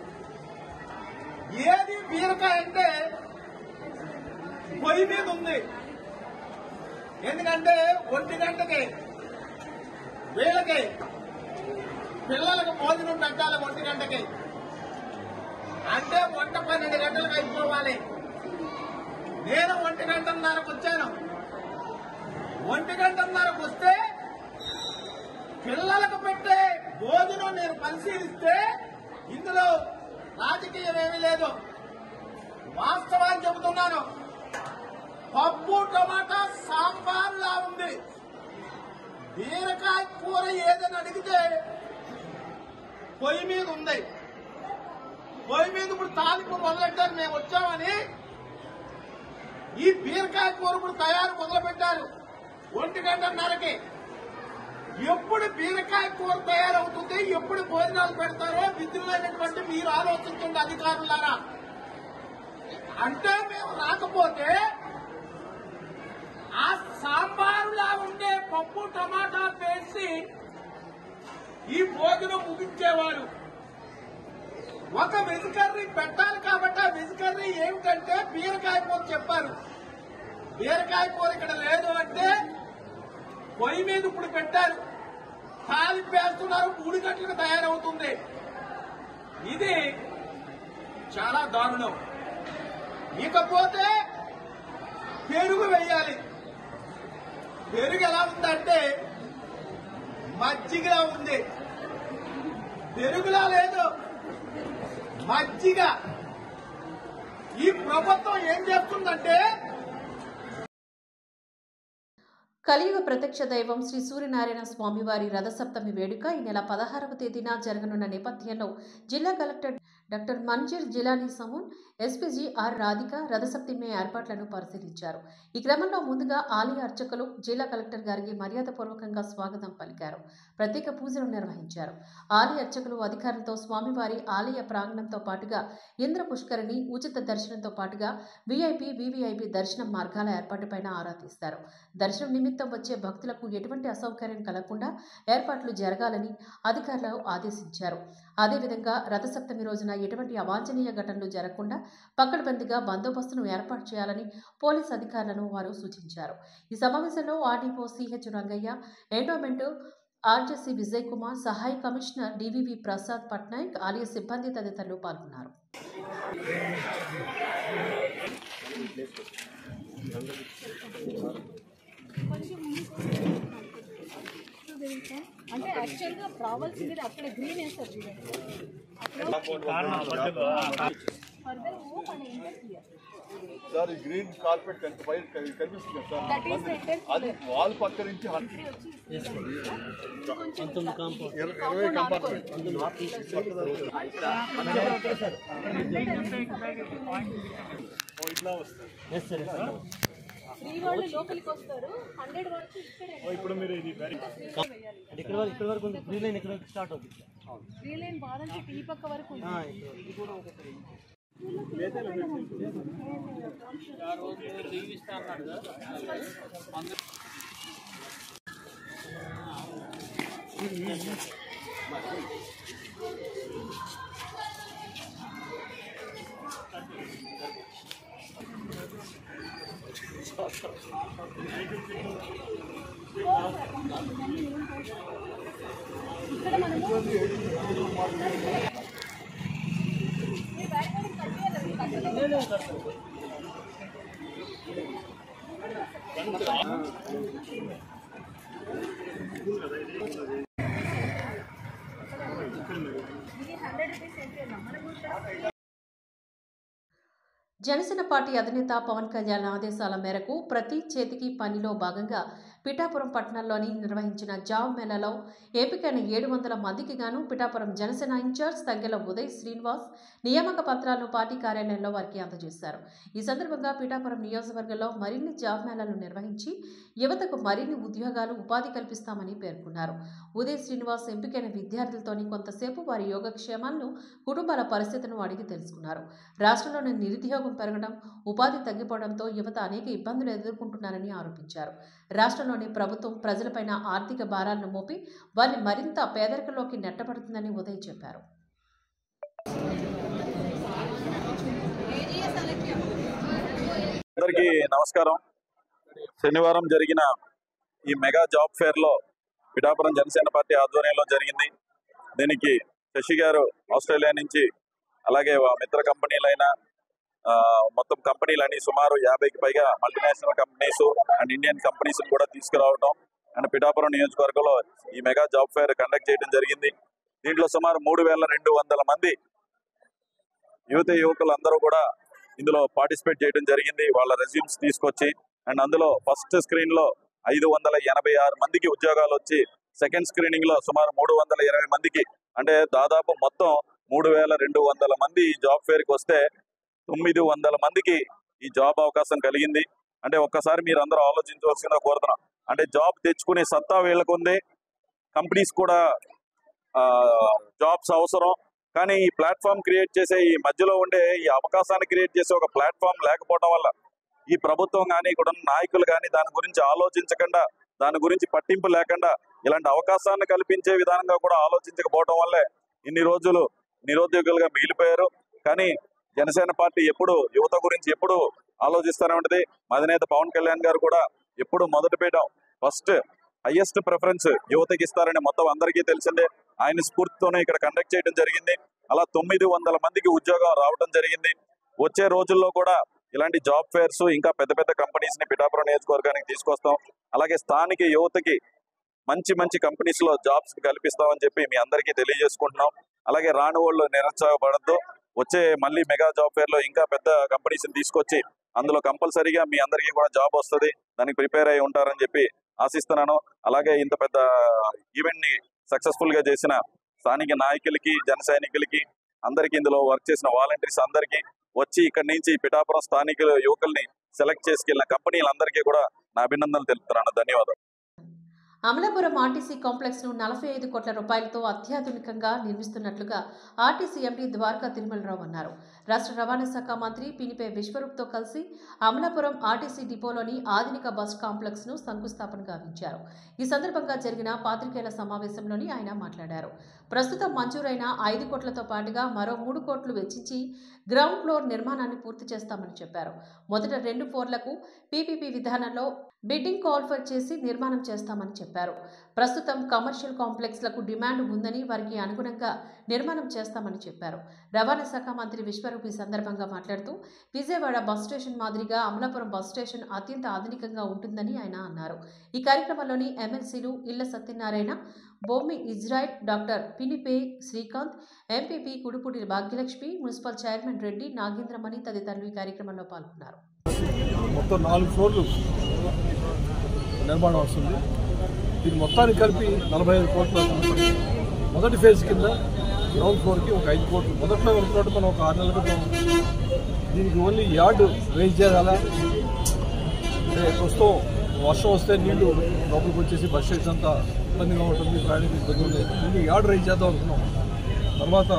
ఏది బీరకాయ అంటే పొయ్యి మీద ఉంది ఎందుకంటే ఒంటి గంటకి వీళ్ళకి పిల్లలకు భోజనం పెట్టాలి ఒంటి గంటకి అంటే వంట పన్నెండు గంటలకు అయిపోవాలి నేను ఒంటి గంటన్నరకు వచ్చాను ఒంటి గంటన్నరకు వస్తే పిల్లలకు పెట్టే భోజనం నేను పరిశీలిస్తే ఇందులో రాజకీయం ఏమీ లేదు వాస్తవాన్ని చెబుతున్నాను పప్పు టమాటా సాంబార్లా ఉంది బీరకాయ కూర ఏదని అడిగితే పొయ్యి మీద ఉంది పొయ్యి మీద ఇప్పుడు తాలింపు మొదలెట్టారు మేము వచ్చామని ఈ బీరకాయ కూర ఇప్పుడు తయారు మొదలుపెట్టారు ఒంటి గంటన్నరకి ఎప్పుడు బీరకాయ కూర తయారవుతుంది ఎప్పుడు భోజనాలు పెడతారో విధులైనటువంటి మీరు ఆలోచించండి అధికారులారా అంటే మేము రాకపోతే ఆ సాంబారులా ఉండే పప్పు టమాటా వేసి ఈ భోజనం ముగించేవారు ఒక వెజ్ కర్రీ పెట్టాలి కాబట్టి ఆ వెజ్ కర్రీ ఏమిటంటే బీరకాయ కూర చెప్పారు బీరకాయ కూర ఇక్కడ లేదు అంటే పొయ్యి మీద ఇప్పుడు పెట్టారు తాలింపు వేస్తున్నారు మూడు గంటలకు తయారవుతుంది ఇది చాలా దారుణం ఇకపోతే పెరుగు వేయాలి పెరుగు ఎలా ఉందంటే మజ్జిగలా ఉంది పెరుగులా లేదు మజ్జిగ ఈ ప్రభుత్వం ఏం చేస్తుందంటే కలియుగ ప్రత్యక్ష దైవం శ్రీ సూర్యనారాయణ స్వామివారి రథసప్తమి వేడుక ఈ నెల పదహారవ తేదీన జరగనున్న నేపథ్యంలో జిల్లా collector doctor Manzir Jilani Samoon SP G R Radhika Rathasaptami ఏర్పాట్లను పరిశీలించారు ఈ క్రమంలో ముందుగా ఆలయ అర్చకులు జిల్లా కలెక్టర్ గారికి మర్యాదపూర్వకంగా స్వాగతం పలికారు ప్రత్యేక పూజలు నిర్వహించారు ఆలయ అర్చకులు అధికారులతో స్వామివారి ఆలయ ప్రాంగణంతో పాటుగా ఇంద్ర పుష్కరిణి ఉచిత దర్శనంతో పాటుగా వీఐపీ వీవీఐపీ దర్శనం మార్గాల ఏర్పాటుపైన ఆరా తీస్తారు దర్శనం నిమిత్తం వచ్చే భక్తులకు ఎటువంటి అసౌకర్యం కలగకుండా ఏర్పాట్లు జరగాలని అధికారులు ఆదేశించారు అదేవిధంగా రథసప్తమి రోజున ఎటువంటి అవాంఛనీయ ఘటనలు జరగకుండా పకడ్బందీగా బందోబస్తును ఏర్పాటు చేయాలని పోలీస్ అధికారులను వారు సూచించారు ఈ సమావేశంలో RDO CH Rangaiah endowment RJC Vijay Kumar సహాయ కమిషనర్ డివివి ప్రసాద్ పట్నాయక్ ఆలయ సిబ్బంది తదితరులు పాల్గొన్నారు అంటే యాక్చువల్గా రావాల్సింది అక్కడ గ్రీన్ వేస్తారు చూడండి further move and enter here sir ఈ గ్రీన్ కార్పెట్ ఎంత బయట కనిపిస్తుంది కదా That is సార్ entered అది వాల్ పక్క నుంచి హన్- ఇరవై- ఇరవై కంపార్ట్మెంట్ త్రీ వాళ్ళు లోపలికి వస్తారు హండ్రెడ్ వరకు ఇక్కడే ఇప్పుడు మీరు ఇది ఇక్కడ వరకు ఇక్కడ వరకు ఉంది త్రీ లైన్ ఇక్కడ వరకు స్టార్ట్ అవుతుంది త్రీ లైన్ బాగా ఈ పక్క వరకు ఉంది. ఆ, ఇది కూడా ఒకటి ఇక్కడ మనము హండ్రెడ్ రూపీస్ ఎంట్రీ అమ్మా మనకు జనసేన పార్టీ అధినేత పవన్ కళ్యాణ్ ఆదేశాల మేరకు ప్రతి చేతికి పనిలో భాగంగా పిఠాపురం పట్టణంలోని నిర్వహించిన జాబ్ మేళాలో ఎంపికైన ఏడు వందల మందికి గాను పిఠాపురం జనసేన ఇన్ఛార్జ్ తంగెల ఉదయ్ శ్రీనివాస్ నియామక పత్రాలను పార్టీ కార్యాలయంలో వారికి అందజేశారు ఈ సందర్భంగా పిఠాపురం నియోజకవర్గంలో మరిన్ని జాబ్ మేళాలు నిర్వహించి యువతకు మరిన్ని ఉద్యోగాలు ఉపాధి కల్పిస్తామని పేర్కొన్నారు ఉదయ్ శ్రీనివాస్ ఎంపికైన విద్యార్థులతోని కొంతసేపు వారి యోగక్షేమాలను కుటుంబాల పరిస్థితులను అడిగి తెలుసుకున్నారు రాష్ట్రంలోని నిరుద్యోగం పెరగడం ఉపాధి తగ్గిపోవడంతో యువత అనేక ఇబ్బందులు ఎదుర్కొంటున్నారని ఆరోపించారు రాష్ట్రంలోని ప్రభుత్వం ప్రజలపైన ఆర్థిక భారాలను మోపి వారిని మరింత పేదరికంలోకి నెట్టబడుతుందని ఉదయ్ చెప్పారు అందరికీ నమస్కారం శనివారం జరిగిన ఈ మెగా జాబ్ ఫేర్ లో పిఠాపురం జనసేన పార్టీ ఆధ్వర్యంలో జరిగింది దీనికి శశి గారు ఆస్ట్రేలియా నుంచి అలాగే వా మిత్ర కంపెనీలైన ఆ, మొత్తం కంపెనీలని సుమారు యాభైకి పైగా multinational companies and Indian companies కూడా తీసుకురావడం అండ్ పిఠాపురం నియోజకవర్గంలో ఈ మెగా జాబ్ ఫేర్ కండక్ట్ చేయడం జరిగింది దీంట్లో సుమారు మూడు వేల రెండు వందల మంది యువత యువకులు అందరూ కూడా ఇందులో పార్టిసిపేట్ చేయడం జరిగింది వాళ్ళ రెజ్యూమ్స్ తీసుకొచ్చి అండ్ అందులో ఫస్ట్ స్క్రీన్ లో ఐదు వందల ఎనభై ఆరు మందికి ఉద్యోగాలు వచ్చి సెకండ్ స్క్రీనింగ్ లో సుమారు మూడు వందల ఇరవై మందికి అంటే దాదాపు మొత్తం మూడు వేల రెండు వందల మంది ఈ జాబ్ ఫేర్ కి వస్తే తొమ్మిది వందల మందికి ఈ జాబ్ అవకాశం కలిగింది అంటే ఒక్కసారి మీరు అందరూ ఆలోచించవలసిందిగా కోరుతున్నాం అంటే జాబ్ తెచ్చుకునే సత్తా వీళ్ళకు ఉంది కంపెనీస్ కూడా జాబ్స్ అవసరం కానీ ఈ ప్లాట్ఫామ్ క్రియేట్ చేసే ఈ మధ్యలో ఉండే ఈ అవకాశాన్ని క్రియేట్ చేసే ఒక ప్లాట్ఫామ్ లేకపోవడం వల్ల ఈ ప్రభుత్వం కానీ ఇక్కడ ఉన్న నాయకులు కానీ దాని గురించి ఆలోచించకుండా దాని గురించి పట్టింపు లేకుండా ఇలాంటి అవకాశాన్ని కల్పించే విధానంగా కూడా ఆలోచించకపోవడం వల్లే ఇన్ని రోజులు నిరుద్యోగులుగా మిగిలిపోయారు కానీ జనసేన పార్టీ ఎప్పుడు యువత గురించి ఎప్పుడు ఆలోచిస్తూనే ఉంటది అధినేత పవన్ కళ్యాణ్ గారు కూడా ఎప్పుడు మొదటి పీయడం ఫస్ట్ హైయెస్ట్ ప్రిఫరెన్స్ యువతకి ఇస్తారని మొత్తం అందరికీ తెలిసిందే ఆయన స్ఫూర్తితోనే ఇక్కడ కండక్ట్ చేయడం జరిగింది అలా తొమ్మిది వందల మందికి ఉద్యోగం రావడం జరిగింది వచ్చే రోజుల్లో కూడా ఇలాంటి జాబ్ ఫేర్స్ ఇంకా పెద్ద పెద్ద కంపెనీస్ ని పిఠాపురం నియోజకవర్గానికి తీసుకొస్తాం అలాగే స్థానిక యువతకి మంచి మంచి కంపెనీస్ లో జాబ్స్ కల్పిస్తామని చెప్పి మీ అందరికీ తెలియజేసుకుంటున్నాం అలాగే రాని వాళ్ళు నిరుత్సాహపడద్దు వచ్చే మళ్ళీ మెగా జాబ్ ఫేర్ లో ఇంకా పెద్ద కంపెనీస్ తీసుకొచ్చి అందులో కంపల్సరీగా మీ అందరికీ కూడా జాబ్ వస్తుంది దానికి ప్రిపేర్ అయి ఉంటారని చెప్పి ఆశిస్తున్నాను అలాగే ఇంత పెద్ద ఈవెంట్ ని సక్సెస్ఫుల్ గా చేసిన స్థానిక నాయకులకి జన సైనికులకి అందరికి ఇందులో వర్క్ చేసిన వాలంటీర్స్ అందరికీ వచ్చి ఇక్కడి నుంచి పిఠాపురం స్థానికుల యువకుల్ని సెలెక్ట్ చేసుకెళ్లిన కంపెనీలందరికీ కూడా నా అభినందనలు తెలుపుతున్నాను ధన్యవాదాలు అమలాపురం ఆర్టీసీ కాంప్లెక్స్ ను నలభై ఐదు కోట్ల రూపాయలతో అత్యాధునికంగా నిర్మిస్తున్నట్లుగా ఆర్టీసీ ఎండీ ద్వారకా తిరుమలరావు అన్నారు రాష్ట్ర రవాణా శాఖ మంత్రి పినిపే విశ్వరూప్తో కలిసి అమలాపురం ఆర్టీసీ డిపోలోని ఆధునిక బస్ కాంప్లెక్స్ ను శంకుస్థాపన గావించారు ఈ సందర్భంగా జరిగిన పాత్రికేయుల సమావేశంలోని ఆయన మాట్లాడారు ప్రస్తుతం మంజూరైన ఐదు కోట్లతో పాటుగా మరో మూడు కోట్లు వెచ్చించి గ్రౌండ్ ఫ్లోర్ నిర్మాణాన్ని పూర్తి చేస్తామని చెప్పారు మొదట రెండు ఫ్లోర్లకు పీపీపీ విధానంలో బిడ్డింగ్ క్వాలిఫై చేసి నిర్మాణం చేస్తామని చెప్పారు ప్రస్తుతం కమర్షియల్ కాంప్లెక్స్లకు డిమాండ్ ఉందని వారికి అనుగుణంగా నిర్మాణం చేస్తామని చెప్పారు రవాణా శాఖ మంత్రి విశ్వరూప్ ఈ సందర్భంగా మాట్లాడుతూ విజయవాడ బస్ స్టేషన్ మాదిరిగా అమలాపురం బస్ స్టేషన్ అత్యంత ఆధునికంగా ఉంటుందని ఆయన అన్నారు ఈ కార్యక్రమంలోని ఎమ్మెల్సీలు Illa Satyanarayana Bommi Israel doctor Pinipe Srikanth MPP Kudupudi Bhagyalakshmi municipal chairman Reddy Nagendramani తదితరులు ఈ కార్యక్రమంలో పాల్గొన్నారు మొత్తం నాలుగు ఫ్లోర్లు నిర్మాణం వస్తుంది ఇది మొత్తానికి కలిపి నలభై ఐదు కోట్ల రూపాయలు. మొదటి ఫేజ్ కింద గ్రౌండ్ ఫ్లోర్కి ఒక ఐదు కోట్లు మొదట్లో అనుకున్నట్టు మనం ఒక ఆరు నెలల క్రితం దీనికి ఓన్లీ యార్డు రేజ్ చేయాలా అంటే ప్రస్తుతం వర్షం వస్తే నీళ్లు లోపలికి వచ్చేసి బస్ స్టేషన్ అంతా ఇబ్బందిగా ఉంటుంది ప్రయాణికులు ఇబ్బంది ఉంది ముందు యార్డు రైజ్ చేద్దాం అనుకున్నాం తర్వాత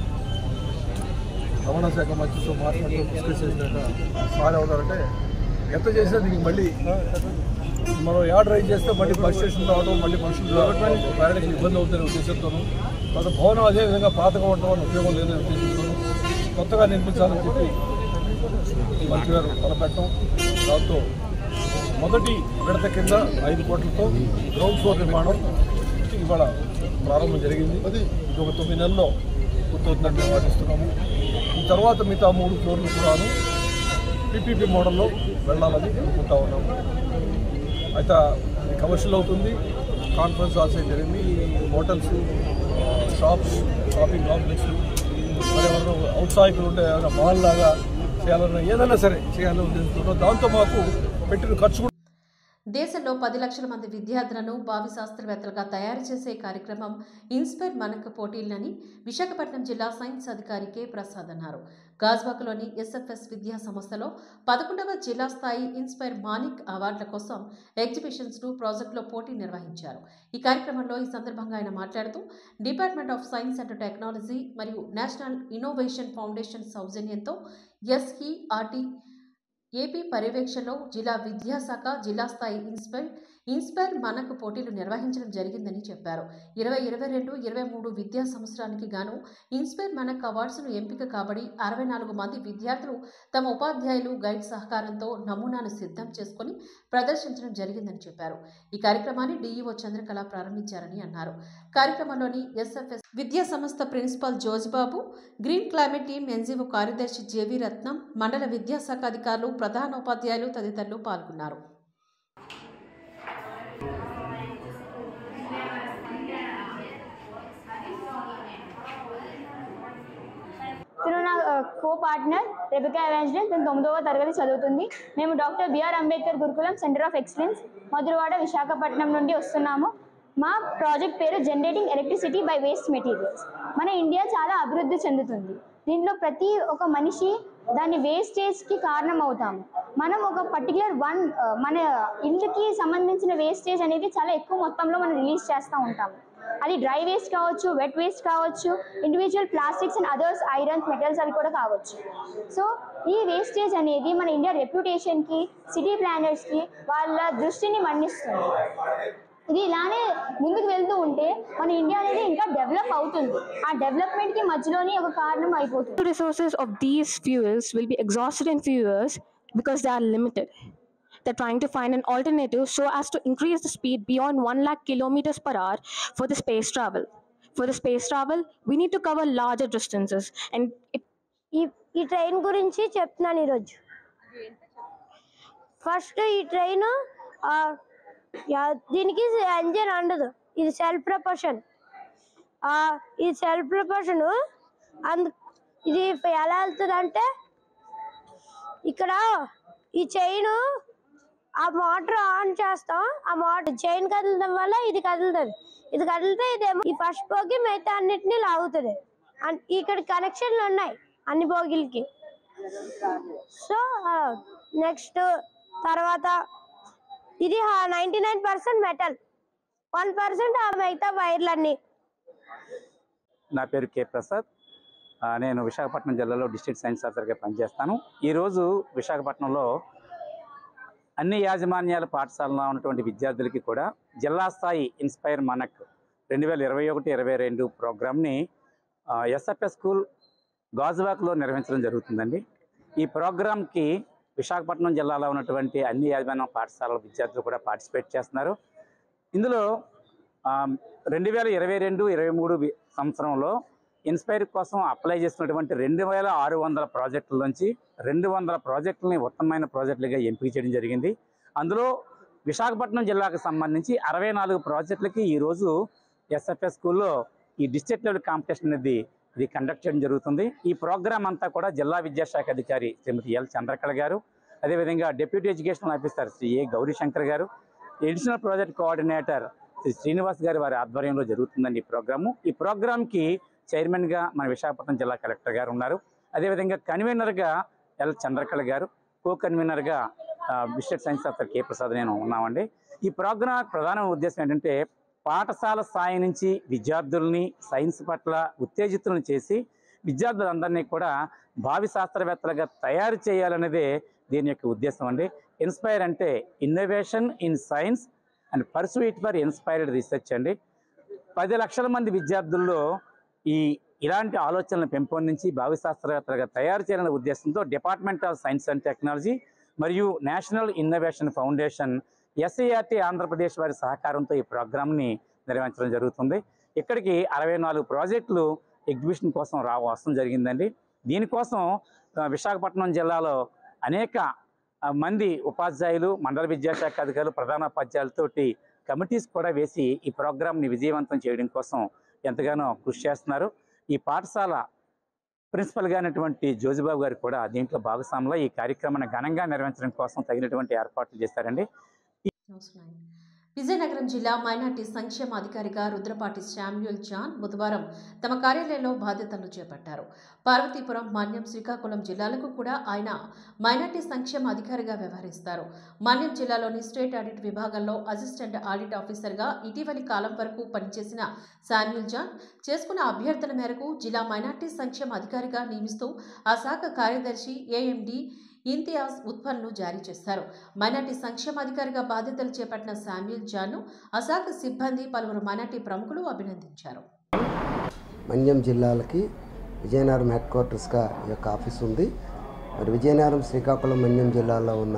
రవాణా శాఖ మంత్రితో మాట్లాడుతూ డిస్కస్ చేసినాక సార్ ఏమన్నారంటే ఎంత చేసినా దీనికి మళ్ళీ మనం యాడ్ రైజ్ చేస్తే మళ్ళీ బస్ స్టేషన్ రావడం మళ్ళీ మనుషులు ప్రయాణికులు ఇబ్బంది అవుతుందనే ఉద్దేశంతోను తర్వాత భవనం అదే విధంగా పాతగా ఉండడం వల్ల ఉపయోగం లేదనే ఉద్దేశంతోను కొత్తగా నిర్మించాలని చెప్పి మంత్రి గారు తలపెట్టడం దాంతో మొదటి విడత కింద ఐదు కోట్లతో గ్రౌండ్ ఫ్లోర్ నిర్మాణం ఇవాళ ప్రారంభం జరిగింది ఇది ఒక తొమ్మిది నెలల్లో పూర్తవుతుందని మేము ఆశిస్తున్నాము ఈ తర్వాత మిగతా మూడు ఫ్లోర్లు కూడాను పీపీపీ మోడల్లో వెళ్ళాలని అనుకుంటా ఉన్నాము అయితే ఇది కమర్షియల్ అవుతుంది కాన్ఫరెన్స్ హాల్స్ అయితే జరిగింది హోటల్స్ షాప్స్ షాపింగ్ కాంప్లెక్స్ మరి ఎవరైనా ఔత్సాహికులు ఉంటే ఏమైనా మాల్ లాగా చేయాలన్నా ఏదైనా సరే చేయాలని ఉద్దేశంతో దాంతో మాకు పెట్టిన ఖర్చు కూడా దేశంలో పది లక్షల మంది విద్యార్థులను భావి శాస్త్రవేత్తలుగా తయారు చేసే కార్యక్రమం ఇన్స్పైర్ మనక్ పోటీలని విశాఖపట్నం జిల్లా సైన్స్ అధికారి కె ప్రసాద్ అన్నారు గాజ్వాక్లోని ఎస్ఎఫ్ఎస్ విద్యా సంస్థలో పదకొండవ జిల్లా స్థాయి ఇన్స్పైర్ మానిక్ అవార్డుల కోసం ఎగ్జిబిషన్స్ను ప్రాజెక్టులో పోటీ నిర్వహించారు ఈ కార్యక్రమంలో ఈ సందర్భంగా ఆయన మాట్లాడుతూ department of science and technology మరియు నేషనల్ ఇన్నోవేషన్ ఫౌండేషన్ సౌజన్యంతో ఎస్ఈఆర్టీ ఏపీ పర్యవేక్షణలో జిల్లా విద్యాశాఖ జిల్లా స్థాయి ఇన్స్పైర్ ఇన్స్పైర్ మనకు పోటీలు నిర్వహించడం జరిగిందని చెప్పారు ఇరవై ఇరవై రెండు ఇరవై మూడు విద్యా సంవత్సరానికి గాను ఇన్స్పైర్ మనక్ అవార్డ్స్ను ఎంపిక కాబడి అరవై నాలుగు మంది విద్యార్థులు తమ ఉపాధ్యాయులు గైడ్ సహకారంతో నమూనాను సిద్ధం చేసుకుని ప్రదర్శించడం జరిగిందని చెప్పారు ఈ కార్యక్రమాన్ని డీఈఓ చంద్రకళ ప్రారంభించారని అన్నారు కార్యక్రమంలోని ఎస్ఎఫ్ఎస్ విద్యా సంస్థ principal Jojibabu green climate team NGO కార్యదర్శి జేవి రత్నం మండల విద్యాశాఖ అధికారులు ప్రధానోపాధ్యాయులు తదితరులు పాల్గొన్నారు తిను నా కో పార్ట్నర్ రెబికా ఎవాంజలిన్ తను తొమ్మిదవ తరగతి చదువుతుంది మేము doctor BR Ambedkar Gurukulam centre of excellence Madhurawada Visakhapatnam నుండి వస్తున్నాము మా ప్రాజెక్ట్ పేరు generating electricity by waste materials మన ఇండియా చాలా అభివృద్ధి చెందుతుంది దీంట్లో ప్రతి ఒక మనిషి దాని వేస్టేజ్కి కారణం అవుతాము మనం ఒక పర్టికులర్ వన్ మన ఇల్లుకి సంబంధించిన వేస్టేజ్ అనేది చాలా ఎక్కువ మొత్తంలో మనం రిలీజ్ చేస్తూ ఉంటాము అది డ్రై వేస్ట్ కావచ్చు వెట్ వేస్ట్ కావచ్చు individual plastics and others irons metals అవి కూడా కావచ్చు సో ఈ వేస్టేజ్ అనేది మన ఇండియా రెప్యుటేషన్కి సిటీ ప్లానర్స్కి వాళ్ళ దృష్టిని మన్నిస్తుంది ఇది ఇలానే ముందుకు వెళ్తూ ఉంటే మన ఇండియా అనేది ఇంకా డెవలప్ అవుతుంది ఆ డెవలప్మెంట్ కి మధ్యలోనే ఒక కారణం అయిపోతుంది resources of these fuels will be exhausted in few years because they are limited. They're trying to find an alternative so as to increase the speed beyond 1 lakh kilometers per hour for the space travel. For the space travel, we need to cover larger distances and it ఈ ఈ train గురించి చెప్తున్నాను ఈరోజు first ఈ train దీనికి engine ఉండదు ఇది self proportion ఇది సెల్ఫ్ ప్రపోర్షన్ అందు ఇది ఎలా వెళ్తుంది అంటే ఇక్కడ ఈ చైన్ ఆ మోటార్ ఆన్ చేస్తాం ఆ మోటార్ చైన్ కదలడం వల్ల ఇది కదులుతుంది ఇది కదిలితే ఇదేమో ఈ ఫస్ట్ పోగి మిగతా అన్నిటినీ లాగుతుంది అన్- ఇక్కడ కనెక్షన్లు ఉన్నాయి అన్ని బోగిలకి సో నెక్స్ట్ తర్వాత ఇది ninety nine percent metal one percent ఆ మిగతా వైర్లన్నీ నా పేరు కె ప్రసాద్ ఆ, నేను విశాఖపట్నం జిల్లాలో డిస్ట్రిక్ట్ సైన్స్ ఆఫీసర్గా పనిచేస్తాను ఈరోజు విశాఖపట్నంలో అన్ని యాజమాన్యాల పాఠశాలలో ఉన్నటువంటి విద్యార్థులకి కూడా జిల్లా స్థాయి ఇన్స్పైర్ మనక్ రెండు వేల ఇరవై ఒకటి ఇరవై రెండు ప్రోగ్రామ్ని ఎస్ఎఫ్ఎస్ స్కూల్ గాజువాక్లో నిర్వహించడం జరుగుతుందండి ఈ ప్రోగ్రామ్కి విశాఖపట్నం జిల్లాలో ఉన్నటువంటి అన్ని యాజమాన్య పాఠశాలల విద్యార్థులు కూడా పార్టిసిపేట్ చేస్తున్నారు ఇందులో రెండు వేల ఇరవై రెండు ఇరవై మూడు వి- సంవత్సరంలో ఇన్స్పైర్ కోసం అప్లై చేసినటువంటి రెండు వేల ఆరు వందల ప్రాజెక్టుల నుంచి రెండు వందల ప్రాజెక్టులని ఉత్తమమైన ప్రాజెక్టులుగా ఎంపిక చేయడం జరిగింది అందులో విశాఖపట్నం జిల్లాకు సంబంధించి అరవై నాలుగు ప్రాజెక్టులకి ఈరోజు ఎస్ఎఫ్ఎస్ స్కూల్లో ఈ డిస్ట్రిక్ట్ లెవెల్ కాంపిటీషన్ అనేది ఇది కండక్ట్ చేయడం జరుగుతుంది ఈ ప్రోగ్రామ్ అంతా కూడా జిల్లా విద్యాశాఖ అధికారి శ్రీమతి ఎల్ చంద్రకళ గారు అదేవిధంగా deputy educational officer Shri A Gaurishankar గారు additional project coordinator Shri Srinivas గారి వారి ఆధ్వర్యంలో జరుగుతుందండి ఈ ప్రోగ్రాము ఈ ప్రోగ్రామ్కి చైర్మన్గా మన విశాఖపట్నం జిల్లా కలెక్టర్ గారు ఉన్నారు అదేవిధంగా కన్వీనర్గా ఎల్ చంద్రకళ గారు కో కన్వీనర్గా district science officer K Prasad నేను ఉన్నామండి ఈ ప్రోగ్రామ్ ప్రధాన ఉద్దేశం ఏంటంటే పాఠశాల స్థాయి నుంచి విద్యార్థుల్ని సైన్స్ పట్ల ఉత్తేజితులను చేసి విద్యార్థులందరినీ కూడా భావి శాస్త్రవేత్తలుగా తయారు చేయాలనేదే దీని యొక్క ఉద్దేశం అండి ఇన్స్పైర్ అంటే innovation in science and pursuit for inspired research అండి పది లక్షల మంది విద్యార్థుల్లో ఈ ఇలాంటి ఆలోచనలను పెంపొందించి భావి శాస్త్రవేత్తలుగా తయారు చేయాలనే ఉద్దేశంతో department of science and technology మరియు national innovation foundation SIRT Andhra Pradesh వారి సహకారంతో ఈ ప్రోగ్రామ్ని నిర్వహించడం జరుగుతుంది ఇక్కడికి అరవై నాలుగు ప్రాజెక్టులు ఎగ్జిబిషన్ కోసం రా వస్తడం జరిగిందండి దీనికోసం ఆ, విశాఖపట్నం జిల్లాలో అనేక ఆ, మంది ఉపాధ్యాయులు మండల విద్యాశాఖ అధికారులు ప్రధాన ఉపాధ్యాయులతోటి కమిటీస్ కూడా వేసి ఈ ప్రోగ్రామ్ని విజయవంతం చేయడం కోసం ఎంతగానో కృషి చేస్తున్నారు ఈ పాఠశాల ప్రిన్సిపల్గా అయినటువంటి జోజిబాబు గారు కూడా దీంట్లో భాగస్వాములో ఈ కార్యక్రమాన్ని ఘనంగా నిర్వహించడం కోసం తగినటువంటి ఏర్పాట్లు చేశారండి విజయనగరం జిల్లా మైనార్టీ సంక్షేమ అధికారిగా రుద్రపాటి శామ్యూల్ జాన్ బుధవారం తమ కార్యాలయంలో బాధ్యతలు చేపట్టారు పార్వతీపురం మన్యం శ్రీకాకుళం జిల్లాలకు కూడా ఆయన మైనార్టీ సంక్షేమ అధికారిగా వ్యవహరిస్తారు మన్యం జిల్లాలోని స్టేట్ ఆడిట్ విభాగంలో అసిస్టెంట్ ఆడిట్ ఆఫీసర్గా ఇటీవలి కాలం వరకు పనిచేసిన శామ్యూల్ జాన్ చేసుకున్న అభ్యర్థన మేరకు జిల్లా మైనార్టీ సంక్షేమ అధికారిగా నియమిస్తూ ఆ శాఖ కార్యదర్శి ఏఎండి ఇంతియాజ్ ఉత్పన్ను జారీ చేశారు మైనార్టీ సంక్షేమాధికారిగా బాధ్యతలు చేపట్టిన శామ్యూల్ జాన్ను ఆ శాఖ సిబ్బంది పలువురు మైనార్టీ ప్రముఖులు అభినందించారు మన్యం జిల్లాలకి విజయనగరం హెడ్ క్వార్టర్స్గా ఈ యొక్క ఆఫీస్ ఉంది మరి విజయనగరం శ్రీకాకుళం మన్యం జిల్లాలో ఉన్న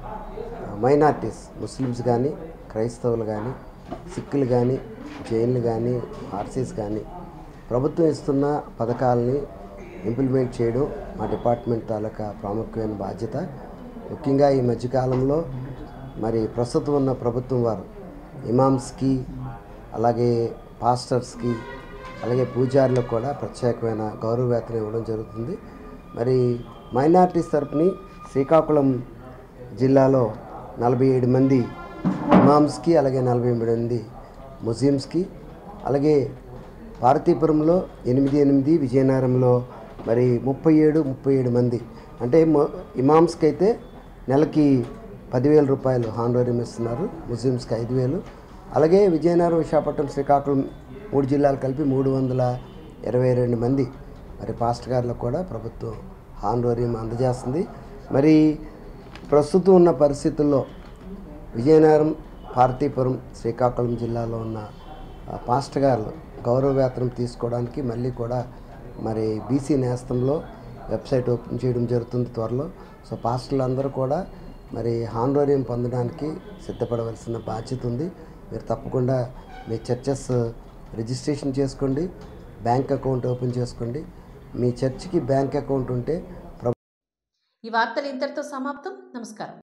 మైనార్టీస్ ముస్లిమ్స్ కానీ క్రైస్తవులు కానీ సిక్కులు కానీ జైన్లు కానీ ఆర్సీస్ కానీ ప్రభుత్వం ఇస్తున్న పథకాలని ఇంప్లిమెంట్ చేయడం మా డిపార్ట్మెంట్ తాలూకా ప్రాముఖ్యమైన బాధ్యత ముఖ్యంగా ఈ మధ్యకాలంలో మరి ప్రస్తుతం ఉన్న ప్రభుత్వం వారు ఇమామ్స్కి అలాగే పాస్టర్స్కి అలాగే పూజారులకు కూడా ప్రత్యేకమైన గౌరవ వేతనం ఇవ్వడం జరుగుతుంది మరి మైనార్టీస్ తరపుని శ్రీకాకుళం జిల్లాలో నలభై ఏడు మంది ఇమామ్స్కి అలాగే నలభై ఎనిమిది మంది ముస్లిమ్స్కి అలాగే పార్వతీపురంలో ఎనిమిది ఎనిమిది విజయనగరంలో మరి ముప్పై ఏడు ముప్పై ఏడు మంది అంటే మొ- ఇమామ్స్కి అయితే నెలకి పదివేల రూపాయలు హానరేరియం ఇస్తున్నారు ముస్లిమ్స్కి ఐదు వేలు అలాగే విజయనగరం విశాఖపట్నం శ్రీకాకుళం మూడు జిల్లాలు కలిపి మూడు వందల ఇరవై రెండు మంది మరి పాస్టర్ గారులకు కూడా ప్రభుత్వం హానరేరియం అందజేస్తుంది మరి ప్రస్తుతం ఉన్న పరిస్థితుల్లో విజయనగరం పార్తీపురం శ్రీకాకుళం జిల్లాలో ఉన్న ఆ, పాస్టర్ గారు గౌరవ వేతనం తీసుకోవడానికి మళ్ళీ కూడా మరి బీసీ నేస్తంలో వెబ్సైట్ ఓపెన్ చేయడం జరుగుతుంది త్వరలో సో పాస్టర్లు అందరూ కూడా మరి హానరోరియం పొందడానికి సిద్ధపడవలసిన బాధ్యత ఉంది మీరు తప్పకుండా మీ చర్చెస్ రిజిస్ట్రేషన్ చేసుకోండి బ్యాంక్ అకౌంట్ ఓపెన్ చేసుకోండి మీ చర్చికి బ్యాంక్ అకౌంట్ ఉంటే ఈ వార్తలు ఇంతటితో సమాప్తం నమస్కారం